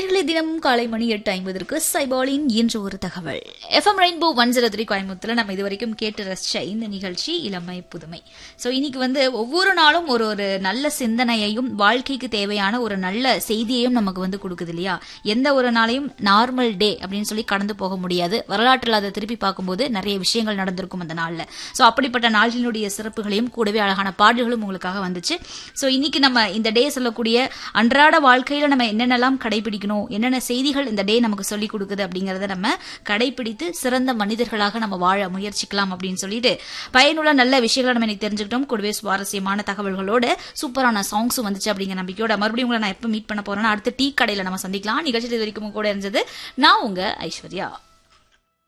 நேரில் தினமும் காலை மணி எட்டு ஐம்பதற்கு சைபாலின் இன்று ஒரு தகவல் FM rainbow one zero three கோயம்புத்தூர்ல நம்ம இது வரைக்கும் கேட்டு ரசிச்ச இந்த நிகழ்ச்சி இளமை புதுமை ஸோ இன்னைக்கு வந்து ஒவ்வொரு நாளும் ஒரு ஒரு நல்ல சிந்தனையையும் வாழ்க்கைக்கு தேவையான ஒரு நல்ல செய்தியையும் நமக்கு வந்து கொடுக்குது இல்லையா எந்த ஒரு நாளையும் நார்மல் டே அப்படின்னு சொல்லி கடந்து போக முடியாது வரலாற்றில் அதை திருப்பி பார்க்கும்போது நிறைய விஷயங்கள் நடந்திருக்கும் அந்த நாளில் ஸோ அப்படிப்பட்ட நாளினுடைய சிறப்புகளையும் கூடவே அழகான பாடல்களும் உங்களுக்காக வந்துச்சு ஸோ இன்னைக்கு நம்ம இந்த டே சொல்லக்கூடிய அன்றாட வாழ்க்கையில நம்ம என்னென்னலாம் கடைபிடிக்கணும் என்னென்ன செய்திகள் இந்த டே நமக்கு சொல்லி கொடுக்குது அப்படிங்கறத நம்ம கடைபிடித்து சிறந்த மனிதர்களாக நம்ம வாழ முயற்சிக்கலாம் அப்படின்னு சொல்லிட்டு பயனுள்ள நல்ல விஷயங்களை நம்ம இன்னைக்கு தெரிஞ்சுக்கிட்டோம் கூடவே சுவாரஸ்யமான தகவல்களோட சூப்பரான சாங்ஸும் வந்துச்சு அப்படிங்கிற நம்பிக்கையோட மறுபடியும் உங்களை நான் எப்போ மீட் பண்ண போறேன்னா அடுத்த டீ கடையில நம்ம சந்திக்கலாம் நிகழ்ச்சி இது வரைக்கும் உங்க கூட இருந்தது நான் உங்க ஐஸ்வர்யா